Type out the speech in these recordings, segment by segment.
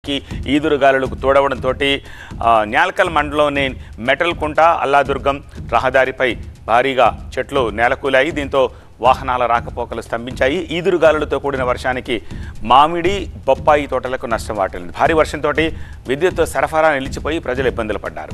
కి ఈదురుగాలులకు తోడవడంతో న్యాల్కల్ మండలంలోని మెటల్ కుంట అల్లాదుర్గం రహదారిపై భారీగా చెట్లు నేలకూలాయి దీంతో వాహనాల రాకపోకలు స్తంభించాయి ఈదురుగాలులతో కూడిన వర్షానికి మామిడి బొప్పాయి తోటలకు నష్టం వాటిల్లింది భారీ వర్షంతో విద్యుత్ సరఫరా నిలిచిపోయి ప్రజలు ఇబ్బందులు పడ్డారు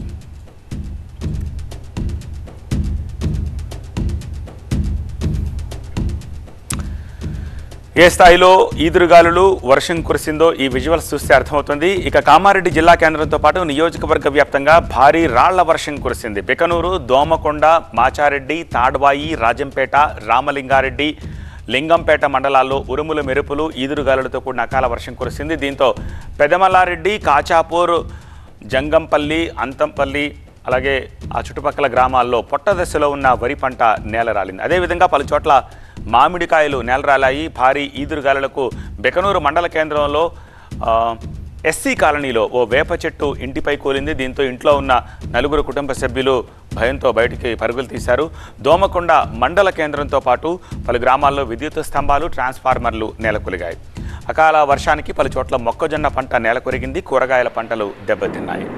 ఏ స్థాయిలో ఈదురుగాలులు వర్షం కురిసిందో ఈ విజువల్స్ చూస్తే అర్థమవుతుంది ఇక కామారెడ్డి జిల్లా కేంద్రంతో పాటు నియోజకవర్గ వ్యాప్తంగా భారీ రాళ్ల వర్షం కురిసింది బికనూరు దోమకొండ మాచారెడ్డి తాడ్వాయి రాజంపేట రామలింగారెడ్డి లింగంపేట మండలాల్లో ఉరుముల మెరుపులు ఈదురుగాలులతో కూడిన అకాల వర్షం కురిసింది దీంతో పెదమల్లారెడ్డి కాచాపూర్ జంగంపల్లి అంతంపల్లి అలాగే ఆ చుట్టుపక్కల గ్రామాల్లో పొట్ట దశలో ఉన్న వరి పంట నేలరాలింది అదేవిధంగా పలు చోట్ల మామిడికాయలు నేలరాలాయి భారీ ఈదురుగాలులకు బెకనూరు మండల కేంద్రంలో ఆ, ఎస్సీ కాలనీలో ఓ వేప చెట్టు ఇంటిపై కూలింది దీంతో ఇంట్లో ఉన్న నలుగురు కుటుంబ సభ్యులు భయంతో బయటికి పరుగులు తీశారు దోమకొండ మండల కేంద్రంతో పాటు పలు గ్రామాల్లో విద్యుత్ స్తంభాలు ట్రాన్స్ఫార్మర్లు నేలకొలిగాయి అకాల వర్షానికి పలు చోట్ల మొక్కజొన్న పంట నేలకొరిగింది కూరగాయల పంటలు దెబ్బతిన్నాయి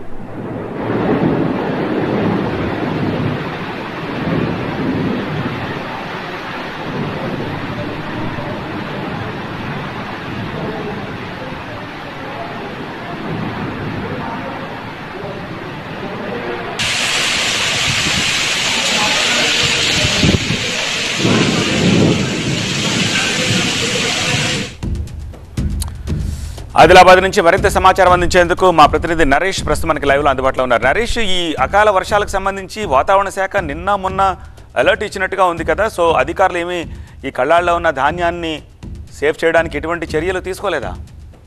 ఆదిలాబాద్ నుంచి మరింత సమాచారం అందించేందుకు మా ప్రతినిధి నరేష్ ప్రస్తుతం మనకి లైవ్లో అందుబాటులో ఉన్నారు నరేష్ ఈ అకాల వర్షాలకు సంబంధించి వాతావరణ శాఖ నిన్న మొన్న అలర్ట్ ఇచ్చినట్టుగా ఉంది కదా సో అధికారులు ఏమీ ఈ కళ్ళాల్లో ఉన్న ధాన్యాన్ని సేవ్ చేయడానికి ఎటువంటి చర్యలు తీసుకోలేదా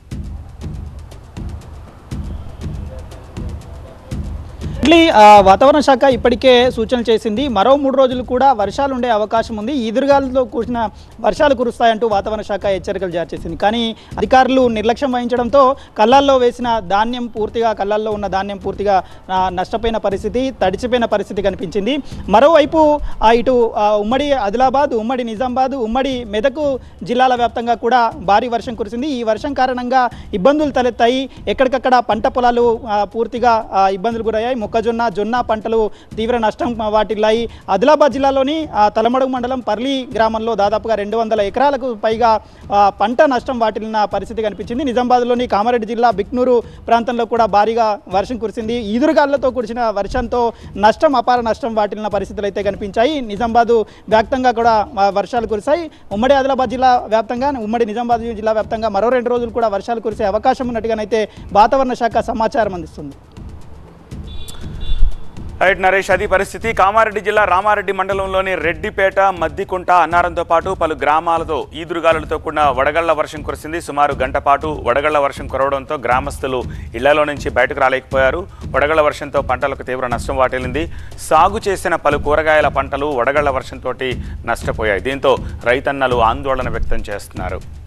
ఇట్లీ ఆ, వాతావరణ శాఖ ఇప్పటికే సూచనలు చేసింది మరో మూడు రోజులు కూడా వర్షాలు ఉండే అవకాశం ఉంది ఈదురుగాలతో కూర్చిన వర్షాలు కురుస్తాయంటూ వాతావరణ శాఖ హెచ్చరికలు జారీ చేసింది కానీ అధికారులు నిర్లక్ష్యం వహించడంతో కళ్ళాల్లో వేసిన ధాన్యం పూర్తిగా కళ్ళాల్లో ఉన్న ధాన్యం పూర్తిగా ఆ, నష్టపోయిన పరిస్థితి తడిచిపోయిన పరిస్థితి కనిపించింది మరోవైపు ఆ, ఇటు ఆ, ఉమ్మడి ఆదిలాబాద్ ఉమ్మడి నిజామాబాద్ ఉమ్మడి మెదకు జిల్లాల వ్యాప్తంగా కూడా భారీ వర్షం కురిసింది ఈ వర్షం కారణంగా ఇబ్బందులు తలెత్తాయి ఎక్కడికక్కడ పంట పొలాలు ఆ, పూర్తిగా ఆ, ఇబ్బందులు గురయ్యాయి మొక్కజొన్న జొన్న పంటలు తీవ్ర నష్టం వాటిల్లాయి ఆదిలాబాద్ జిల్లాలోని ఆ, తలమడుగు మండలం పర్లి గ్రామంలో దాదాపుగా రెండు వందల ఎకరాలకు పైగా ఆ, పంట నష్టం వాటిల్లిన పరిస్థితి కనిపించింది నిజామాబాద్లోని కామారెడ్డి జిల్లా బిక్నూరు ప్రాంతంలో కూడా భారీగా వర్షం కురిసింది ఈదురుగాళ్లతో కురిసిన వర్షంతో నష్టం అపార నష్టం వాటిల్లిన పరిస్థితులు అయితే కనిపించాయి నిజామాబాద్ వ్యాప్తంగా కూడా ఆ, వర్షాలు కురిశాయి ఉమ్మడి ఆదిలాబాద్ జిల్లా వ్యాప్తంగా ఉమ్మడి నిజామాబాద్ జిల్లా వ్యాప్తంగా మరో రెండు రోజులు కూడా వర్షాలు కురిసే అవకాశం ఉన్నట్టుగానైతే వాతావరణ శాఖ సమాచారం అందిస్తుంది రైట్ నరేష్ అది పరిస్థితి కామారెడ్డి జిల్లా రామారెడ్డి మండలంలోని రెడ్డిపేట మద్దికుంట అన్నారంతో పాటు పలు గ్రామాలతో ఈదురుగాలులతో కూడిన వడగళ్ల వర్షం కురిసింది సుమారు గంట పాటు వడగళ్ల వర్షం కురవడంతో గ్రామస్తులు ఇళ్లలో నుంచి బయటకు రాలేకపోయారు వడగళ్ల వర్షంతో పంటలకు తీవ్ర నష్టం వాటిల్లింది సాగు చేసిన పలు కూరగాయల పంటలు వడగళ్ల వర్షంతో నష్టపోయాయి దీంతో రైతన్నలు ఆందోళన వ్యక్తం చేస్తున్నారు